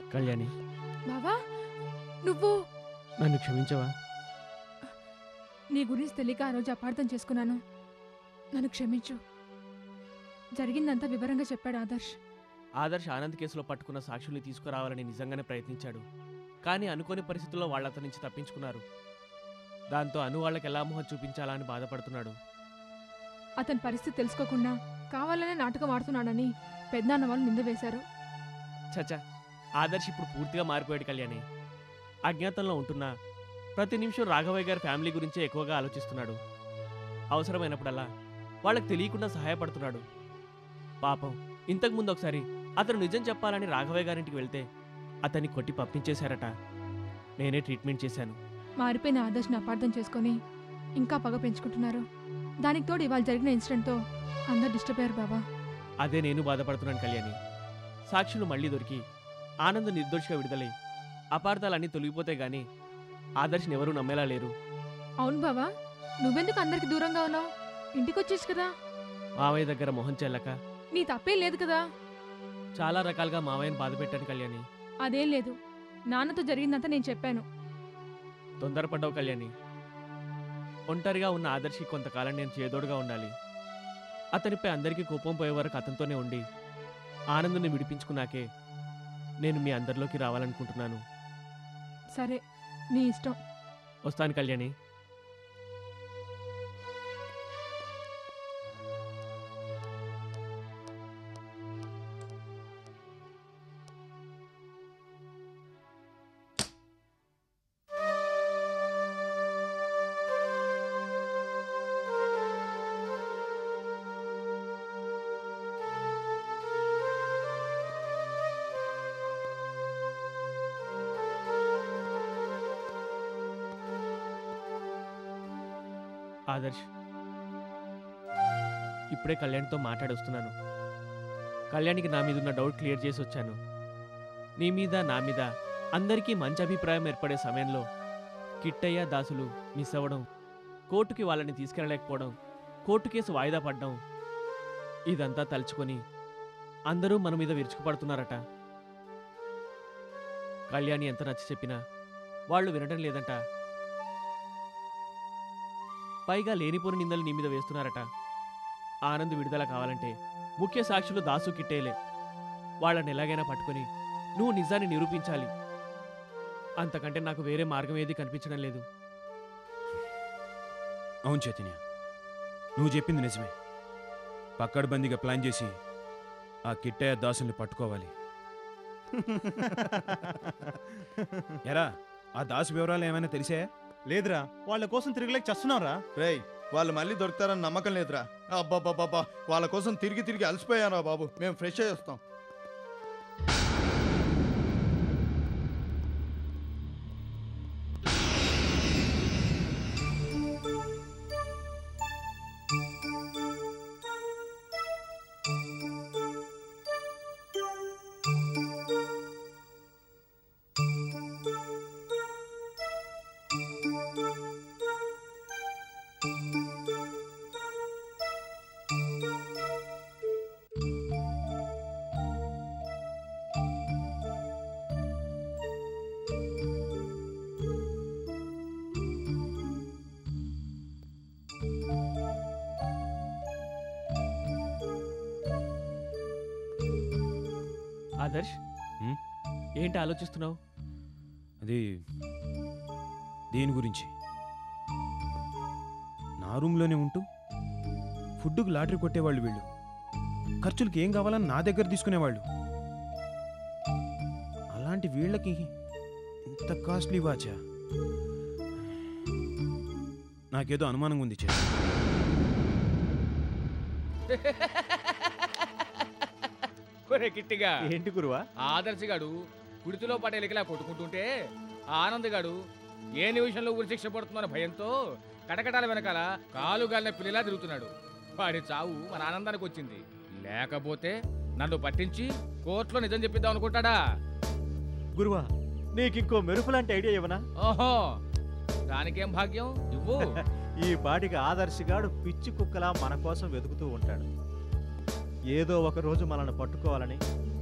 కళ్యాణి బావా నువ్వు నన్ను క్షమించవా నీ గురించి తెలియక ఆ రోజు అపార్థం చేసుకున్నాను నన్ను క్షమించు జరిగిందంతా వివరంగా చెప్పాడు ఆదర్శ్ ఆదర్శ్ ఆనంద్ కేసులో పట్టుకున్న సాక్షుల్ని తీసుకురావాలని నిజంగానే ప్రయత్నించాడు కానీ అనుకోని పరిస్థితుల్లో వాళ్ళ అతని నుంచి తప్పించుకున్నారు దాంతో అను వాళ్ళకి ఎలా మొహం చూపించాలా అని బాధపడుతున్నాడు అతని పరిస్థితి తెలుసుకోకుండా కావాలనే నాటకం ఆడుతున్నాడని పెద్దనాన్న వాళ్ళు నింద వేశారు చచా ఆదర్శ్ ఇప్పుడు పూర్తిగా మారిపోయాడు కళ్యాణి అజ్ఞాతంలో ఉంటున్నా ప్రతి నిమిషం రాఘవయ్య గారి ఫ్యామిలీ గురించే ఎక్కువగా ఆలోచిస్తున్నాడు అవసరమైనప్పుడల్లా వాళ్ళకి తెలియకుండా సహాయపడుతున్నాడు పాపం ఇంతకు ముందు ఒకసారి అతను నిజం చెప్పాలని రాఘవయ్య గారింటికి వెళ్తే అతన్ని కొట్టి పంపించేశారట నేనే ట్రీట్మెంట్ చేశాను మారిపోయిన ఆదర్శ్ని అపార్థం చేసుకొని ఇంకా పగ పెంచుకుంటున్నారు దానికి తోడు ఇవాళ జరిగిన ఇన్సిడెంట్తో అందరు డిస్టర్బ్ అయ్యారు బాబా అదే నేను బాధపడుతున్నాను కళ్యాణి సాక్షులు మళ్ళీ దొరికి ఆనంద్ నిర్దోషిగా విడుదలై అపార్థాలన్నీ తొలగిపోతే గాని ఆదర్శని ఎవరూ నమ్మేలా లేరు అవును బావా నువ్వెందుకు అందరికి దూరంగా ఉన్నావు ఇంటికి వచ్చేసి కదా మావయ్య దగ్గర మొహం చెల్లక నీ తప్పేం లేదు కదా చాలా రకాలుగా మావయ్యని బాధ పెట్టాను కళ్యాణి అదేం లేదు నాన్నతో జరిగిందంతా నేను చెప్పాను తొందరపడ్డావు కళ్యాణి ఒంటరిగా ఉన్న ఆదర్శి కొంతకాలం నేను చేదోడుగా ఉండాలి అతనిపై అందరికీ కోపం పోయే వరకు అతనితోనే ఉండి ఆనందుని విడిపించుకున్నాకే నేను మీ అందరిలోకి రావాలనుకుంటున్నాను సరే నీ ఇష్టం వస్తాను కళ్యాణి ఆదర్శ్ ఇప్పుడే కళ్యాణ్తో మాట్లాడొస్తున్నాను కళ్యాణ్కి నా మీద ఉన్న డౌట్ క్లియర్ చేసి వచ్చాను నీ మీద నా మీద అందరికీ మంచి అభిప్రాయం ఏర్పడే సమయంలో కిట్టయ్య దాసులు మిస్ అవ్వడం కోర్టుకి వాళ్ళని తీసుకెళ్ళలేకపోవడం కోర్టు కేసు వాయిదా పడ్డం ఇదంతా తలుచుకొని అందరూ మన మీద విరుచుకుపడుతున్నారట కళ్యాణి ఎంత నచ్చ చెప్పినా వాళ్ళు వినడం లేదంట పైగా లేనిపోని నిందలు నీ మీద వేస్తున్నారట ఆనంద్ విడుదల కావాలంటే ముఖ్య సాక్షులు దాసు కిట్టేలే వాళ్ళని ఎలాగైనా పట్టుకొని నువ్వు నిజాన్ని నిరూపించాలి అంతకంటే నాకు వేరే మార్గం ఏది కనిపించడం లేదు అవును చైతన్య నువ్వు చెప్పింది నిజమే పక్కడబందీగా ప్లాన్ చేసి ఆ కిట్టయ్య దాసుల్ని పట్టుకోవాలి ఎరా ఆ దాసు వివరాలు ఏమైనా తెలిసే లేదురా వాళ్ళ కోసం తిరగలేక చస్తున్నారా రేయ్ వాళ్ళు మళ్ళీ దొరుకుతారని నమ్మకం లేదురా అబ్బాబ్బాబ్బా వాళ్ళ కోసం తిరిగి తిరిగి అలసిపోయారా బాబు మేము ఫ్రెష్ అయ్యి వస్తాం ఆదర్శ్ హ్మ్? ఏంటి ఆలోచిస్తున్నావు అది దేని గురించి నా రూమ్లోనే ఉంటూ ఫుడ్కి లాటరీ కొట్టేవాళ్ళు వీళ్ళు ఖర్చులకి ఏం కావాలని నా దగ్గర తీసుకునేవాళ్ళు అలాంటి వీళ్ళకి ఇంత కాస్ట్లీ వాచా నాకేదో అనుమానంగా ఉంది చే ఒరే కిట్టిగా ఏంటి గురువా ఆదర్శగాడు కుడితిలో పటేలికిలా కొట్టుకుంటుంటే ఆ ఆనందగాడు ఏ నిమిషంలో ఉరి శిక్ష పడుతుందన్న భయంతో కటకటాల వెనకాల కాలు గాలిన పిల్లిలా తిరుగుతున్నాడు వాడి చావు మన ఆనందానికి వచ్చింది లేకపోతే నన్ను పట్టించి కోర్టులో నిజం చెప్పిద్దాం అనుకుంటాడా గురువా నీకు ఇంకో మెరుపు లాంటి ఐడియా ఇవ్వనా ఓహో దానికేం భాగ్యం ఇవ్వు ఈ పాటికి ఆదర్శగాడు పిచ్చి కుక్కలా మన కోసం వెతుకుతూ ఉంటాడు ఏదో ఒక రోజు మనల్ని పట్టుకోవాలని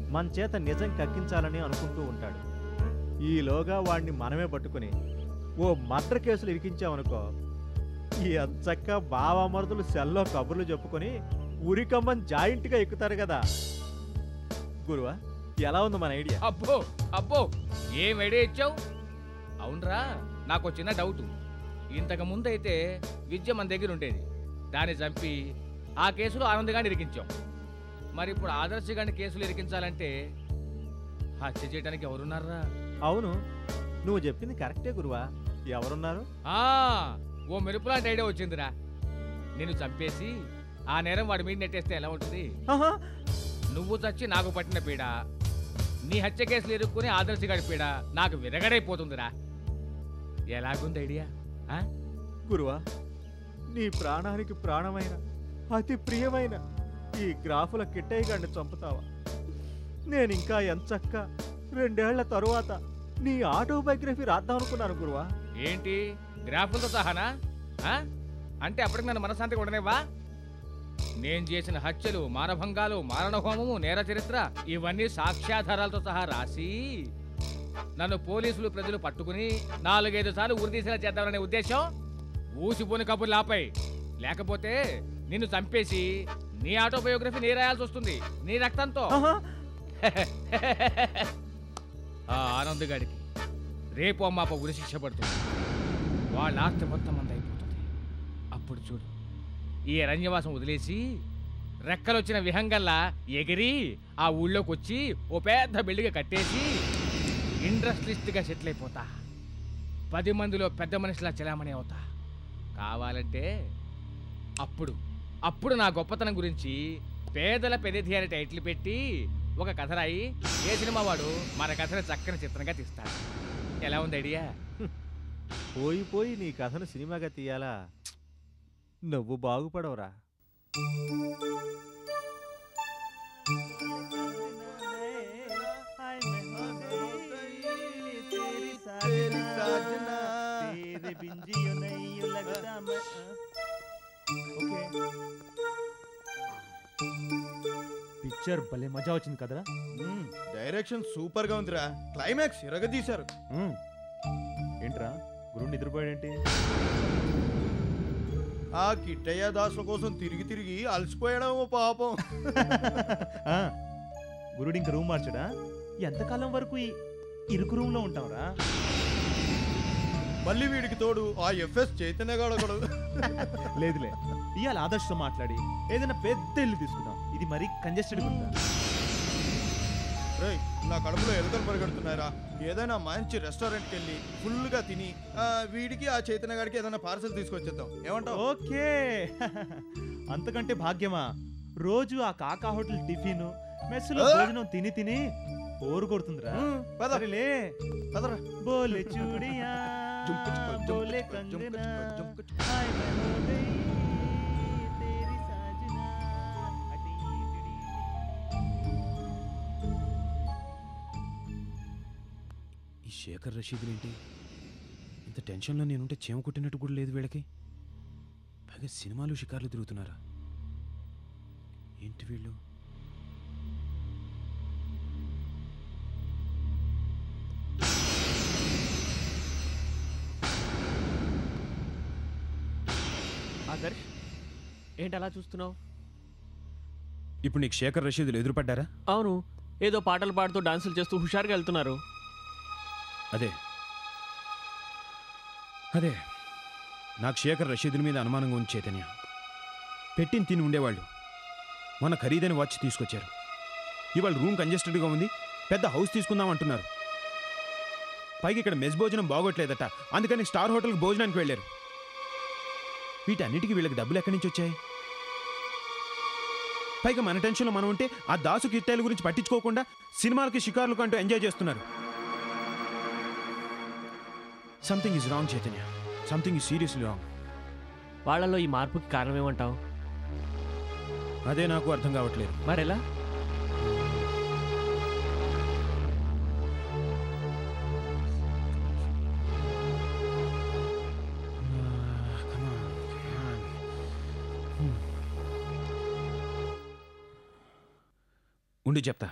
మన చేత నిజం కక్కించాలని అనుకుంటూ ఉంటాడు ఈలోగా వాడిని మనమే పట్టుకుని ఓ మర్డర్ కేసులు ఇరికించామనుకో ఈ అంచక్క బావామరుదులు సెల్లో కబుర్లు చెప్పుకొని ఉరికమ్మని జాయింట్గా ఎక్కుతారు కదా గురువా ఎలా ఉంది మన ఐడియా అబ్బో అబ్బో ఏం ఐడియా ఇచ్చావు అవునరా నాకు చిన్న డౌట్ ఇంతకు ముందు అయితే విద్య మన దగ్గర ఉండేది దాన్ని చంపి ఆ కేసులో ఆనందగాన్ని ఇరికించాం మరి ఇప్పుడు ఆదర్శ గాని కేసులు ఇరికించాలంటే హత్య చేయడానికి ఎవరున్నారా అవును నువ్వు చెప్పింది కరెక్టే గురువా ఎవరున్నారు ఆ ఓ మెరుపులాంటి ఐడియా వచ్చిందిరా నేను చంపేసి ఆ నేరం వాడి మీద నెట్టేస్తే ఎలా ఉంటుంది ఆహా, నువ్వు చచ్చి నాకు పట్టిన పీడ నీ హత్య కేసులు ఇరుక్కుని ఆదర్శగాడి పీడ నాకు విరగడైపోతుందిరా ఎలాగుంది ఐడియా ఆ? గురువా నీ ప్రాణానికి ప్రాణమైన అతి ప్రియమైన ఈ గ్రాఫుల కిట్టయ్య గారిని చంపుతావా నేను ఇంకా ఎంచక్క రెండేళ్ల తరువాత నీ ఆటోబయోగ్రఫీ రాద్దాం అనుకున్నాను గురువా ఏంటి గ్రాఫులతో సహానా ఆ? అంటే అప్పటికి నన్ను మనశాంతిగా ఉండనివ్వా నేను చేసిన హత్యలు మానభంగాలు మారణహోమము నేర చరిత్ర ఇవన్నీ సాక్ష్యాధారాలతో సహా రాసి నన్ను పోలీసులు ప్రజలు పట్టుకుని నాలుగైదు సార్లు ఉరితీసేలా చేద్దామనే ఉద్దేశం ఊసిపోని కబుర్లు ఆపై లేకపోతే నిన్ను చంపేసి నీ ఆటోబయోగ్రఫీ నీ రాయాల్సి వస్తుంది నీ రక్తంతో ఆహా, ఆ ఆనంద్ గాడికి రేపు అమ్మాప ఉరి శిక్ష పడుతుంది వాళ్ళ ఆస్తి మొత్తం మంది అయిపోతుంది అప్పుడు చూడు ఈ అరణ్యవాసం వదిలేసి రెక్కలొచ్చిన విహంగల్లా ఎగిరి ఆ ఊళ్ళోకి వచ్చి ఓ పెద్ద బిల్డింగ్ కట్టేసి ఇండస్ట్రియలిస్ట్గా సెటిల్ అయిపోతా పది మందిలో పెద్ద మనిషిలా చలామణి అవుతా కావాలంటే అప్పుడు అప్పుడు నా గొప్పతనం గురించి పేదల పెదధి అనే టైటిల్ పెట్టి ఒక కథ రాయి ఏ సినిమా వాడు మన కథను చక్కని చిత్రంగా తీస్తాడు ఎలా ఉంది ఐడియా పోయి పోయి నీ కథను సినిమాగా తీయాలా నువ్వు బాగుపడవురా तेरी साजना। పిక్చర్ భలే మజా వచ్చింది కదరా మ్మ్, డైరెక్షన్ సూపర్ గా ఉందిరా క్లైమాక్స్ ఇరగదీశారు మ్మ్. ఏంట్రా గురువు నిద్రపోయాడేంటి ఆ కిట్టయ్య దాసుల కోసం తిరిగి తిరిగి అలసిపోయాడేమో పాపం ఆ, గురుడు ఇంక రూమ్ మార్చడా ఎంతకాలం వరకు ఈ ఇరుకు రూమ్ లో ఉంటావురా మళ్ళీ వీడికి తోడు ఆ ఎఫ్ఎస్ చైతన్య గాడు ఒకడు లేదులే ఇవాళ ఆదర్శతో మాట్లాడి ఏదైనా పెద్ద ఇల్లు తీసుకుందాం ఇది మరీ కంజెస్టెడ్ ఉందా రేయ్ నా కడుపులో ఎలుకలు పరిగెడుతున్నాయిరా ఏదైనా మంచి రెస్టారెంట్కి వెళ్ళి ఫుల్గా తిని ఆ, వీడికి ఆ చైతన్య గాడికి ఏదైనా పార్సల్ తీసుకొచ్చేద్దాం ఏమంటావు ఓకే అంతకంటే భాగ్యమా రోజు ఆ కాకా హోటల్ టిఫిన్ మెస్సులో ఆ? భోజనం తిని తిని బోరు కొడుతుందిరా మ్మ్, పద సరేలే పదరా బోలే చూడియా జుంకుచుకో, బోలే జుంకుచుకో, కంగనా జుంకుచుకో, జుంకుచుకో. హాయ్ मैं हो गई तेरी साजना अटी टिडी ఈ శేఖర్ రషీదులేంటి ఇంత టెన్షన్లో నేనుంటే చీమ కుట్టినట్టు కూడా లేదు వీళ్ళకి పైగా సినిమాలు షికార్లు తిరుగుతున్నారా ఏంటి వీళ్ళు ఆదర్శ్ ఏంటి అలా చూస్తున్నావు ఇప్పుడు నీకు శేఖర్ రషీదులు ఎదురుపడ్డారా అవును ఏదో పాటలు పాడుతూ డాన్సులు చేస్తూ హుషారుగా వెళ్తున్నారు అదే అదే నాకు శేఖర్ రషీదుల మీద అనుమానంగా ఉంది చైతన్య పెట్టిన తిని ఉండేవాళ్ళు మన ఖరీదైన వాచ్ తీసుకొచ్చారు ఇవాళ రూమ్ కంజెస్టెడ్గా ఉంది పెద్ద హౌస్ తీసుకుందాం అంటున్నారు పైకి ఇక్కడ మెస్ భోజనం బాగోట్లేదట అందుకని స్టార్ హోటల్కి భోజనానికి వెళ్ళారు వీటన్నిటికీ వీళ్ళకి డబ్బులు ఎక్కడి నుంచి వచ్చాయి పైగా మన టెన్షన్లో మనం ఉంటే ఆ దాసు కిట్టాయిల గురించి పట్టించుకోకుండా సినిమాలకి షికార్లకు అంటూ ఎంజాయ్ చేస్తున్నారు something is wrong Chaitanya something is seriously wrong వాళ్ళలో ఈ మార్పుకి కారణం ఏమంటావు అదే నాకు అర్థం కావట్లేదు మరెలా ఉండి చెప్తా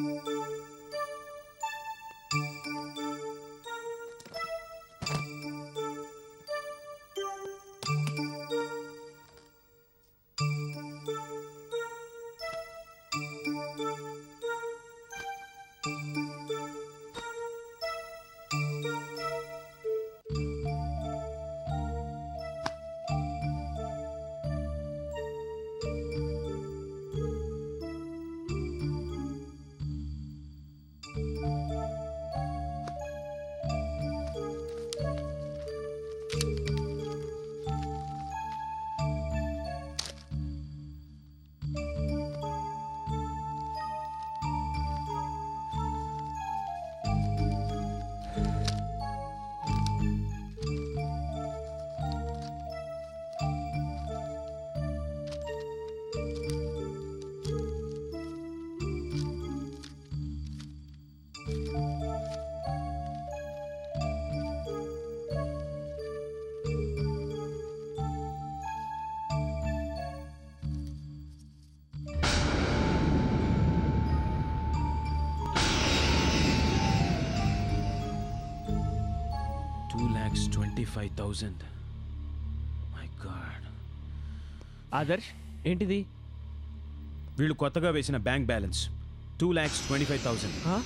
two lakhs twenty five thousand my God Adarsh ఏంటిది వీళ్ళు కొత్తగా వేసిన bank balance two lakhs twenty five thousand హా?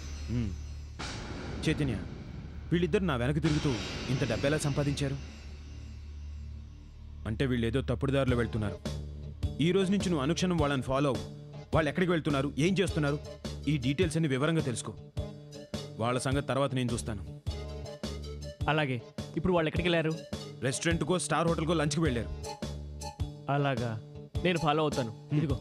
చైతన్య వీళ్ళిద్దరు నా వెనక తిరుగుతూ ఇంత డబ్బెలా సంపాదించారు అంటే వీళ్ళు ఏదో తప్పుడు దారిలో వెళ్తున్నారు ఈ రోజు నుంచి నువ్వు అనుక్షణం వాళ్ళని ఫాలో అవ్వు వాళ్ళు ఎక్కడికి వెళ్తున్నారు ఏం చేస్తున్నారు ఈ డీటెయిల్స్ అన్ని వివరంగా తెలుసుకో వాళ్ళ సంగతి తర్వాత నేను చూస్తాను అలాగే ఇప్పుడు వాళ్ళు ఎక్కడికి వెళ్ళారు రెస్టారెంట్కో స్టార్ హోటల్కో లంచ్కి వెళ్ళారు అలాగా నేను ఫాలో అవుతాను ఇదిగో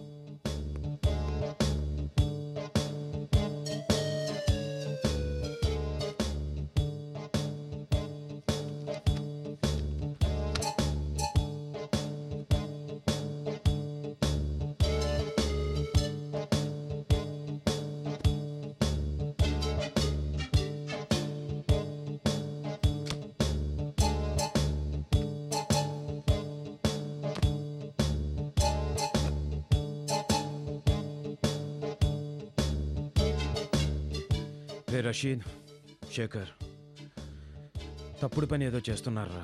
రే రషీద్ శేఖర్ తప్పుడు పని ఏదో చేస్తున్నారా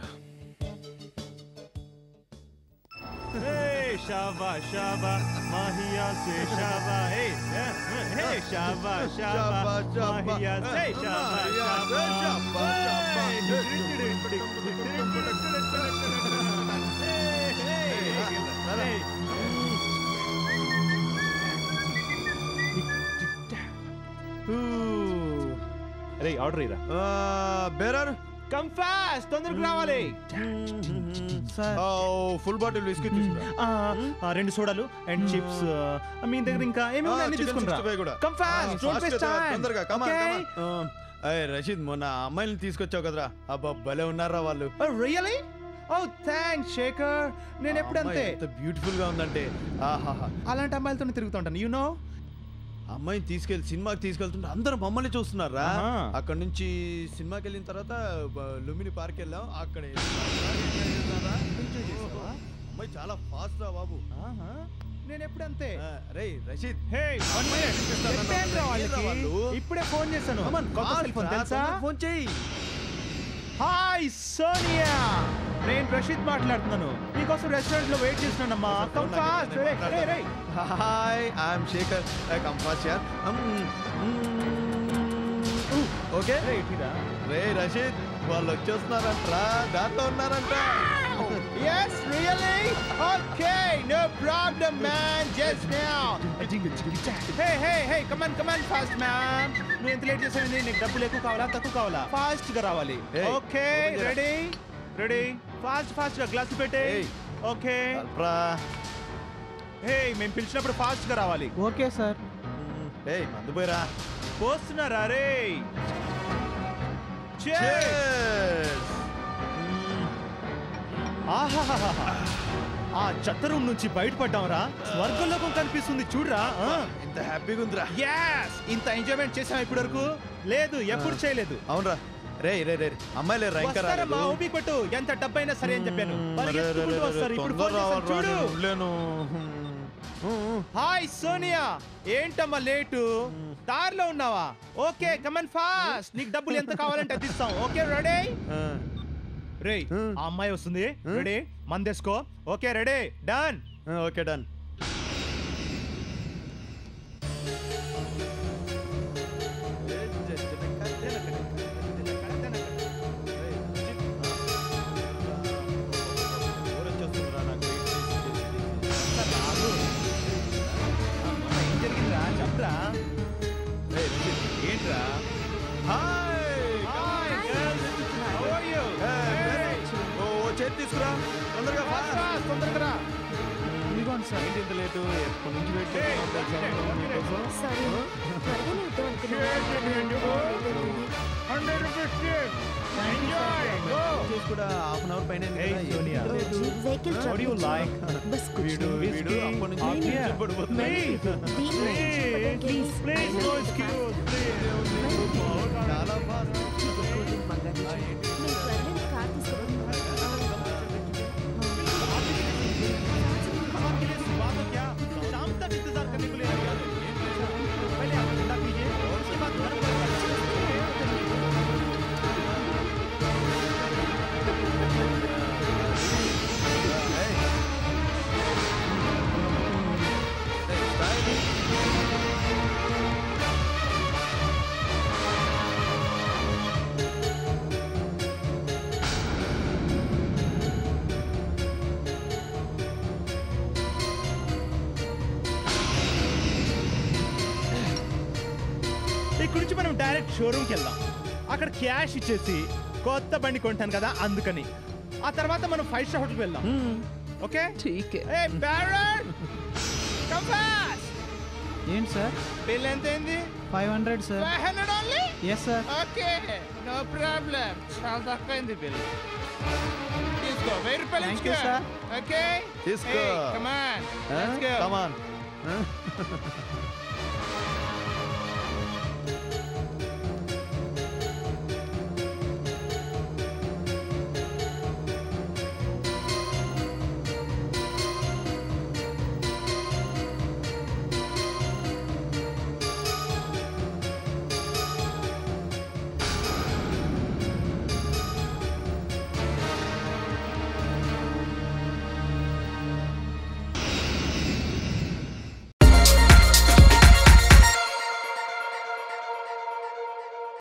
షాబా షాబా మాహియా సే షాబా హే హే షాబా షాబా మాహియా సే షాబా షాబా రే ఆర్డర్ ఇరా బేరర్ కమ్ ఫాస్ట్ తొందరగా రావాలి ఫుల్ బాటిల్ విస్కీ తీసుకురా ఆ, ఆ, రెండు సోడాలు అండ్ చిప్స్ మీ దగ్గర ఇంకా ఏమి ఆ, ఉన్నాయని chicken తీసుకుని 65 కూడా. కమ్ ఫాస్ట్ ఆ, డోంట్ fast వేస్ట్ గా టైం తొందరగా come on, come on. అయ్య రషీద్ మొన్న ఆ అమ్మాయిని తీసుకొచ్చావు కదరా అబ్బా భలే ఉన్నారా వాళ్ళు రియలీ ఓ థ్యాంక్స్ శేఖర్ నేను ఎప్పుడు ఆ అమ్మాయి అంతే ఎంత బ్యూటిఫుల్ గా ఉందంటే ఆహాహా అలాంటి అమ్మాయిలతో తిరుగుతూ ఉంటాను యు నో ఆ అమ్మాయిని తీసుకెళ్లి సినిమాకి తీసుకెళ్తుంటే అందరూ మమ్మల్ని చూస్తున్నారా ఆహా. అక్కడ నుంచి సినిమాకి వెళ్ళిన తర్వాత బ- లుంబిని పార్క్ వెళ్ళాం అక్కడ అమ్మాయి చాలా ఫాస్ట్ రా బాబు నేను ఎప్పుడు అంతే ఆ, రేయ్ రషీద్ హే వన్ మినిట్ చెప్పేంట్రా వాళ్ళకి? ఇప్పుడే ఫోన్ చేశాను కొత్త సెల్ ఫోన్ తెలుసా ఫోన్ చేయి హాయ్ సోనియా నేను రషీద్ మాట్లాడుతున్నాను నీకోసం రెస్టారెంట్ లో వెయిట్ చేస్తున్నానమ్మా ఒకసారి కమ్ phone నాకు ఫాస్ట్ ఇవ్వు, రే నేను రే రే హాయ్ ఐఎమ్ శేఖర్ కంఫాస్ యార్ ఓకే రే ఇటురా రే రషీద్ వాళ్ళు వచ్చేస్తున్నారంట్రా దాంట్లో ఉన్నారంట Yes, really? Okay, no problem, man. Just now. Hey, hey, hey, come on, come on, fast, man. నువ్వు ఎంత లేట్ చేసావు నీకు డబ్బులు ఎక్కువ కావాలా తక్కువ కావాలా ఫాస్ట్ గా రావాలి Hey, ఓకే open చేయరా. రెడీ రెడీ ఫాస్ట్ ఫాస్ట్ గా గ్లాస్ పెట్టే Hey. ఓకే కల్పరా హే మేము పిలిచినప్పుడు ఫాస్ట్ గా రావాలి ఓకే సార్ ఏయ్ మందు పోయిరా పోస్తున్నారా రే Cheers. ఆహాహాహా. ఆ చెత్త రూమ్ నుంచి బయటపడ్డాంరా స్వర్గంలోకం కనిపిస్తుంది చూడరా ఆ. ఇంత హ్యాపీగా ఉందిరా యాస్ ఇంత ఎంజాయ్మెంట్ చేసాం ఇప్పటి వరకు లేదు ఎప్పుడు చేయలేదు అవునరా రే రే రే అమ్మాయి లేరు ఇంకా వస్తారమ్మా రాలేదు ఊపి కొట్టు ఎంత డబ్బైనా సరే అని చెప్పాను మ్మ్, వాళ్ళు రే, రే, ఎత్తుకుంటూ రే, రే, వస్తారు ఇప్పుడు తొందర ఫోన్ చేస్తాను, రావాలిరా, చూడు నేను ఉండలేను. హాయ్ సోనియా ఏంటమ్మా లేటు దారిలో ఉన్నావా ఓకే కమన్ ఫాస్ట్ నీకు డబ్బులు ఎంత కావాలంటే అది ఇస్తాం ఓకే రెడీ రే ఆ అమ్మాయి వస్తుంది రెడీ మందేసుకో okay ready done okay done ఏం జరిగిందిరా చెప్పరా ఏంట్రా చేతి తీసుకురా తొందరగా fast. తొందరగా రా. ఇదిగోండి సార్ ఏంటి ఇంత లేటు ఎప్పటి నుంచి వెయిట్ చేస్తున్నాం మీకోసం సారీ త్వరగానే వద్దాం చేసి కూడా హాఫ్ అన్ అవర్ పైన Hey, Sonia. Vehicle What do you like? బస్ వీడు వీడు అప్పటి నుంచి Whiskey. నుంచి పడిపోతున్నాయి. Please Please, no excuse. చాలా fast. बात तो क्या शाम तक इंतजार करने को ले रहे यार पहले आप ठंडा पीजिए उसके बाद गर्म ఇక్కడ నుంచి మనం డైరెక్ట్ షోరూమ్కి వెళ్దాం అక్కడ క్యాష్ ఇచ్చేసి కొత్త బండి కొంటాను కదా అందుకని ఆ తర్వాత మనం ఫైవ్ స్టార్ హోటల్కి వెళ్దాం okay hey bearer come fast ఏంటి సార్ బిల్ ఎంత అయింది five hundred sir five hundred only yes sir okay no problem చాలా తక్కువైంది బిల్ తీసుకో వెయ్యి రూపాయలు Thank you, ఇచ్చుకో sir. ఓకే తీసుకో. Come on Come on.